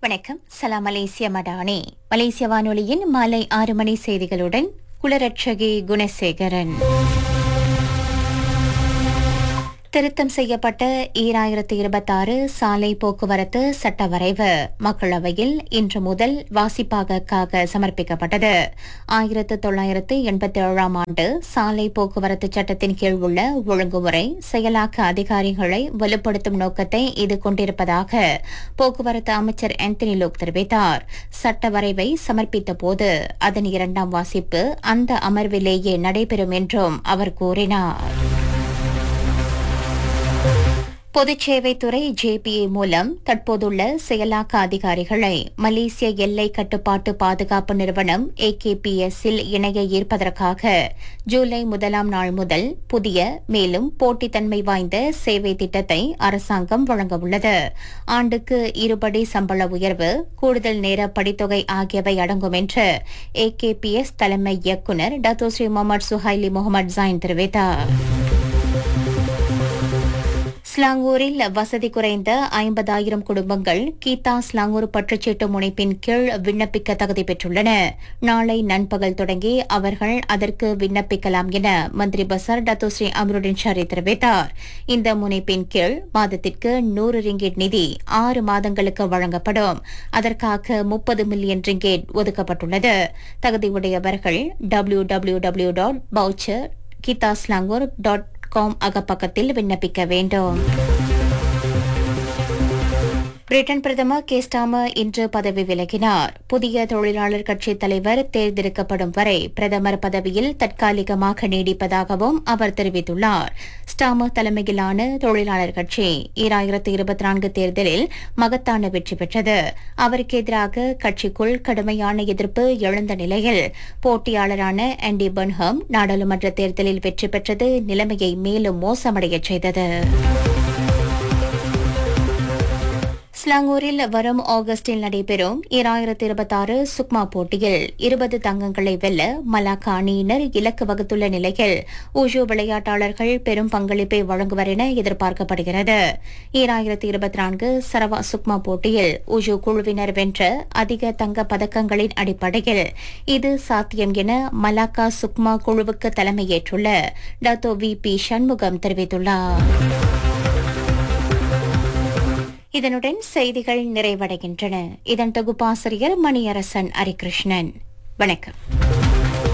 வணக்கம் சலாம் மலேசிய மடானி மலேசிய வானொலியின் மாலை ஆறு மணி செய்திகளுடன் குலரட்சகி குணசேகரன் திருத்தம் செய்யப்பட்ட ஈராயிரத்து இருபத்தாறு சாலை போக்குவரத்து சட்ட வரைவு மக்களவையில் இன்று முதல் வாசிப்பாகக்காக சமர்ப்பிக்கப்பட்டது ஆயிரத்து தொள்ளாயிரத்து எண்பத்தி ஏழாம் ஆண்டு சாலை போக்குவரத்து சட்டத்தின் கீழ் உள்ள ஒழுங்குமுறை செயலாக்க அதிகாரிகளை வலுப்படுத்தும் நோக்கத்தை இது கொண்டிருப்பதாக போக்குவரத்து அமைச்சர் ஆந்தனி லோக் தெரிவித்தார் சட்ட வரைவை சமர்ப்பித்த போது அதன் இரண்டாம் வாசிப்பு அந்த அமர்விலேயே நடைபெறும் என்றும் அவர் கூறினார் பொதுச்சேவைத்துறை ஜேபிஏ மூலம் தற்போதுள்ள செயலாக்க அதிகாரிகளை மலேசிய எல்லை கட்டுப்பாட்டு பாதுகாப்பு நிறுவனம் ஏகேபிஎஸ் இல் இணைய ஈர்ப்பதற்காக ஜூலை முதலாம் நாள் முதல் புதிய மேலும் போட்டித்தன்மை வாய்ந்த சேவை திட்டத்தை அரசாங்கம் வழங்கவுள்ளது ஆண்டுக்கு இருபடி சம்பள உயர்வு கூடுதல் நேர படித்தொகை ஆகியவை அடங்கும் என்று ஏகேபிஎஸ் தலைமை இயக்குநர் Datuk Seri Mohamed Suhaili Mohamed Zain தெரிவித்தார் ஸ்லாங்கூரில் வசதி குறைந்த ஐம்பதாயிரம் குடும்பங்கள் கீதா ஸ்லாங்கூர் பற்றுச்சீட்டு முனைப்பின் கீழ் விண்ணப்பிக்க தகுதி பெற்றுள்ளன நாளை நண்பகல் தொடங்கி அவர்கள் அதற்கு விண்ணப்பிக்கலாம் என மந்திரி பசார் டத்தோஸ்ரீ அமருடின் ஷரி தெரிவித்தார் இந்த முனைப்பின் கீழ் மாதத்திற்கு நூறு ரிங்கெட் நிதி ஆறு மாதங்களுக்கு வழங்கப்படும் அதற்காக முப்பது மில்லியன் ரிங்கெட் ஒதுக்கப்பட்டுள்ளது தகுதியுடையவர்கள் W W W dot voucher கீதா ஸ்லாங்கூர் டாட் காம் அகப்பக்கத்தில் விண்ணப்பிக்க வேண்டும் பிரிட்டன் பிரதமர் கேஸ்டாமர் இன்று பதவி விலகினார் புதிய தொழிலாளர் கட்சி தலைவர் தேர்ந்தெடுக்கப்படும் வரை பிரதமர் பதவியில் தற்காலிகமாக நீடிப்பதாகவும் அவர் தெரிவித்துள்ளார் ஸ்டாமர் தலைமையிலான தொழிலாளர் கட்சி ஈராயிரத்து இருபத்தி நான்கு தேர்தலில் மகத்தான வெற்றி பெற்றது அவருக்கு எதிராக கட்சிக்குள் கடுமையான எதிர்ப்பு எழுந்த நிலையில் போட்டியாளரான ஆண்டி பன்ஹம் நாடாளுமன்ற தேர்தலில் வெற்றி பெற்றது நிலைமையை மேலும் மோசமடையச் செய்தது ஸ்லாங்கூரில் வரும் ஆகஸ்டில் நடைபெறும் இரண்டாயிரத்தி இருபத்தாறு சுக்மா போட்டியில் இருபது தங்கங்களை வெல்ல மலாக்கா அணியினர் இலக்கு வகுத்துள்ள நிலையில் உஷு விளையாட்டாளர்கள் பெரும் பங்களிப்பை வழங்குவர் என எதிர்பார்க்கப்படுகிறது இரண்டாயிரத்தி இருபத்தி நான்கு சரவா சுக்மா போட்டியில் உஷு குழுவினர் வென்ற அதிக தங்க பதக்கங்களின் அடிப்படையில் இது சாத்தியம் என மலாக்கா சுக்மா குழுவுக்கு தலைமையேற்றுள்ள டத்தோ வி பி சண்முகம் தெரிவித்துள்ளார் இதனுடன் செய்திகள் நிறைவடைகின்றன இதன் தொகுப்பாசிரியர் மணியரசன் ஹரிகிருஷ்ணன் வணக்கம்